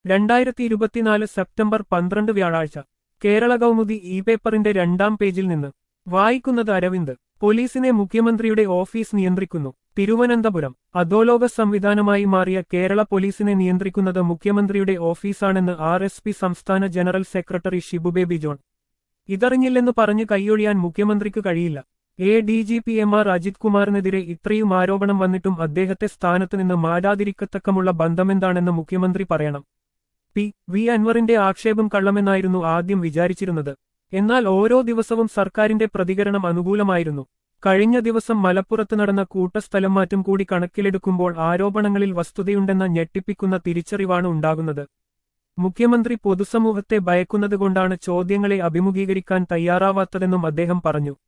രണ്ടായിരത്തി ഇരുപത്തിനാല് സെപ്റ്റംബർ പന്ത്രണ്ട് വ്യാഴാഴ്ച കേരള കൗമുദി ഇ പേപ്പറിന്റെ രണ്ടാം പേജിൽ നിന്ന് വായിക്കുന്നത് അരവിന്ദ് പോലീസിനെ മുഖ്യമന്ത്രിയുടെ ഓഫീസ് നിയന്ത്രിക്കുന്നു തിരുവനന്തപുരം അധോലോക സംവിധാനമായി മാറിയ കേരള പോലീസിനെ നിയന്ത്രിക്കുന്നത് മുഖ്യമന്ത്രിയുടെ ഓഫീസാണെന്ന് ആർ എസ് പി സംസ്ഥാന ജനറൽ സെക്രട്ടറി ഷിബുബേബി ജോൺ ഇതറിഞ്ഞില്ലെന്ന് പറഞ്ഞ് കൈയൊഴിയാൻ മുഖ്യമന്ത്രിക്ക് കഴിയില്ല A D G P M R Ajith കുമാറിനെതിരെ ഇത്രയും ആരോപണം വന്നിട്ടും അദ്ദേഹത്തെ സ്ഥാനത്ത് നിന്ന് മാറ്റാതിരിക്കത്തക്കമുള്ള ബന്ധമെന്താണെന്ന് മുഖ്യമന്ത്രി പറയണം പി വി അൻവറിന്റെ ആക്ഷേപം കള്ളമെന്നായിരുന്നു ആദ്യം വിചാരിച്ചിരുന്നത് എന്നാൽ ഓരോ ദിവസവും സർക്കാരിന്റെ പ്രതികരണം അനുകൂലമായിരുന്നു കഴിഞ്ഞ ദിവസം മലപ്പുറത്ത് നടന്ന കൂട്ടസ്ഥലം മാറ്റം കൂടി കണക്കിലെടുക്കുമ്പോൾ ആരോപണങ്ങളിൽ വസ്തുതയുണ്ടെന്ന ഞെട്ടിപ്പിക്കുന്ന തിരിച്ചറിവാണ് ഉണ്ടാകുന്നത് മുഖ്യമന്ത്രി പൊതുസമൂഹത്തെ ഭയക്കുന്നതുകൊണ്ടാണ് ചോദ്യങ്ങളെ അഭിമുഖീകരിക്കാൻ തയ്യാറാവാത്തതെന്നും അദ്ദേഹം പറഞ്ഞു